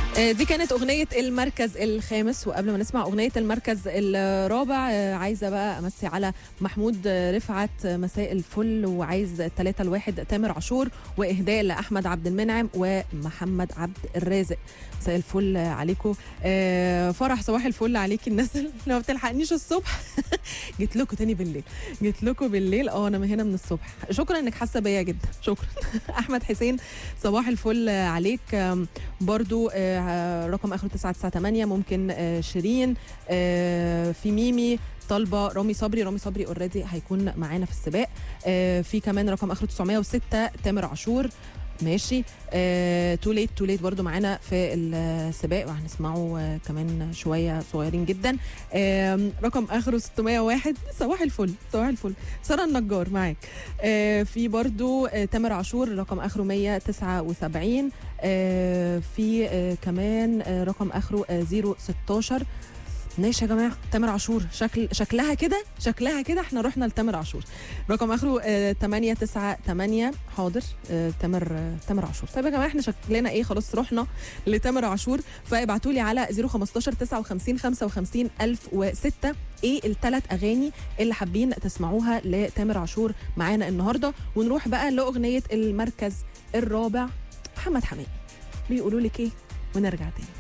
آه، دي كانت أغنية المركز الخامس وقبل ما نسمع أغنية المركز الرابع آه، عايزة بقى أمسي على محمود آه، رفعت آه، مساء الفل وعايز التلاتة الواحد تامر عاشور وإهداء لأحمد عبد المنعم ومحمد عبد الرازق مساء الفل عليكم آه، فرح صباح الفل عليكي الناس اللي ما بتلحقنيش الصبح جيت لكم تاني بالليل جيت لكم بالليل اه انا من هنا من الصبح شكرا انك حاسه بيا جدا شكرا احمد حسين صباح الفل عليك آم، برضو آه، رقم اخره 998 ممكن آه، شيرين آه، في ميمي طالبه رامي صبري رامي صبري اوريدي هيكون معانا في السباق آه، في كمان رقم اخره 906 تامر عاشور ماشي تو ليت تو ليت برضو معانا في السباق وهنسمعه آه، كمان شويه صغيرين جدا آم، رقم اخره 601 صباح الفل صباح الفل ساره النجار معاك آه، في برضو آه، تامر عاشور رقم اخره 179 آه، في آه، كمان آه، رقم اخره آه، 016 ماشي يا جماعه تامر عاشور شكل شكلها كده شكلها كده احنا رحنا لتامر عاشور رقم اخره آه، 898 حاضر آه، تامر آه، تامر عاشور طيب يا جماعه احنا شكلنا ايه خلاص رحنا لتامر عاشور فابعتوا لي على 015 59 55 1006 ايه الثلاث اغاني اللي حابين تسمعوها لتامر عاشور معانا النهارده ونروح بقى لاغنيه المركز الرابع محمد حماقي بيقولوا لك ايه ونرجع تاني